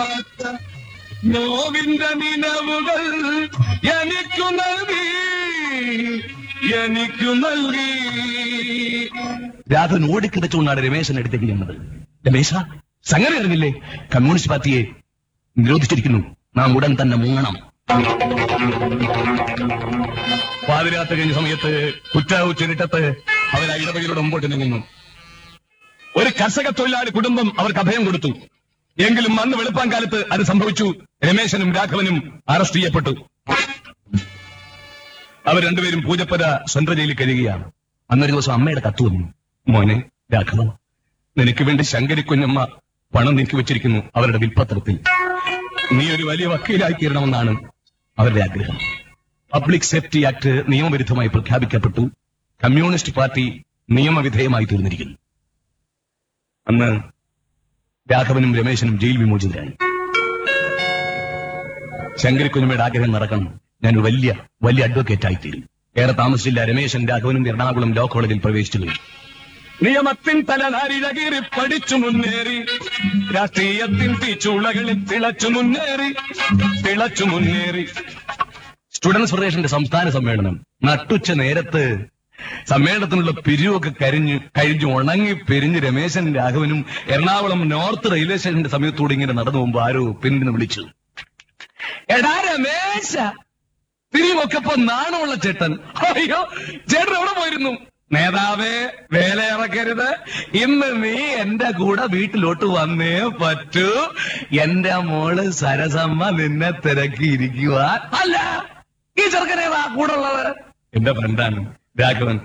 തീരാത്ത നോവിന്റെ നിലവുകൾ എനിക്കു നൽകി എനിക്കു നൽകി രാഘവൻ ഓടിക്കിടച്ചുകൊണ്ടാണ് രമേശൻ അടുത്തേക്ക് ചെന്നത് രമേശ സംഗതി അറിഞ്ഞില്ലേ കമ്മ്യൂണിസ്റ്റ് പാർട്ടിയെ നിരോധിച്ചിരിക്കുന്നു നാം ഉടൻ തന്നെ മുങ്ങണം പാതിരാത്രി കഴിഞ്ഞ സമയത്ത് കുറ്റാവു ചുരുട്ടത്ത് അവർ ആ ഇടവഴിയുടെ മുമ്പോട്ട് നീങ്ങുന്നു ഒരു കർഷക തൊഴിലാളി കുടുംബം അവർക്ക് അഭയം കൊടുത്തു എങ്കിലും അന്ന് വെളുപ്പാൻ കാലത്ത് അത് സംഭവിച്ചു രമേശനും രാഘവനും അറസ്റ്റ് ചെയ്യപ്പെട്ടു അവർ രണ്ടുപേരും പൂജപ്പുര സെൻട്രൽ ജയിലിൽ കഴിയുകയാണ് അന്നൊരു ദിവസം അമ്മയുടെ കത്ത് വന്നു മോനെ രാഘവ നിനക്ക് വേണ്ടി ശങ്കരി കുഞ്ഞമ്മ പണം നീക്കി വെച്ചിരിക്കുന്നു അവരുടെ വിൽപ്പത്രത്തിൽ നീ ഒരു വലിയ വക്കീലായി തീരണമെന്നാണ് അവരുടെ ആഗ്രഹം പബ്ലിക് സേഫ്റ്റി ആക്ട് നിയമവിരുദ്ധമായി പ്രഖ്യാപിക്കപ്പെട്ടു കമ്മ്യൂണിസ്റ്റ് പാർട്ടി നിയമവിധേയമായി തീർന്നിരിക്കുന്നു അന്ന് രാഘവനും രമേശനും ജയിൽ വിമോചിതരായി ശങ്കരിക്കുഞ്ഞമ്മയുടെ ആഗ്രഹം നടക്കണം ഞാൻ ഒരു വലിയ വലിയ അഡ്വക്കേറ്റ് ആയിത്തീരും ഏറെ താമസിച്ചില്ല രമേശൻ രാഘവനും എറണാകുളം ലോ കോളേജിൽ പ്രവേശിച്ചു കഴിഞ്ഞു നിയമത്തിൻ തലനാരിഴകീറി പഠിച്ചു മുന്നേറി രാഷ്ട്രീയത്തിൻ തീച്ചുളകളിൽ തിളച്ചു മുന്നേറി തിളച്ചു മുന്നേറി സ്റ്റുഡൻസ് ഫെഡറേഷന്റെ സംസ്ഥാന സമ്മേളനം നട്ടുച്ച നേരത്ത് സമ്മേളനത്തിനുള്ള പിരിവൊക്കെ കരിഞ്ഞ് കഴിഞ്ഞ് ഉണങ്ങി പിരിഞ്ഞ് രമേശൻ രാഘവനും എറണാകുളം നോർത്ത് റെയിൽവേ സ്റ്റേഷന്റെ സമയത്തൂടെ ഇങ്ങനെ നടന്നു പോകുമ്പോ ആരോ പിന്നിന്ന് വിളിച്ചു എടാ രമേശ പിരിവൊക്കെ ഇപ്പൊ നാണമുള്ള ചേട്ടൻ അയ്യോ ചേട്ടൻ എവിടെ പോയിരുന്നു നേതാവേ വേല ഇറക്കരുത് ഇന്ന് നീ എന്റെ കൂടെ വീട്ടിലോട്ട് വന്നേ പറ്റൂ എന്റെ മോള് സരസമ്മ നിന്നെ തിരക്കിയിരിക്കുവാൻ അല്ല ഈ ചെറുക്കനേതാ കൂടെ ഉള്ളത് എന്റെ ഫ്രണ്ടാണ് രാഘവൻ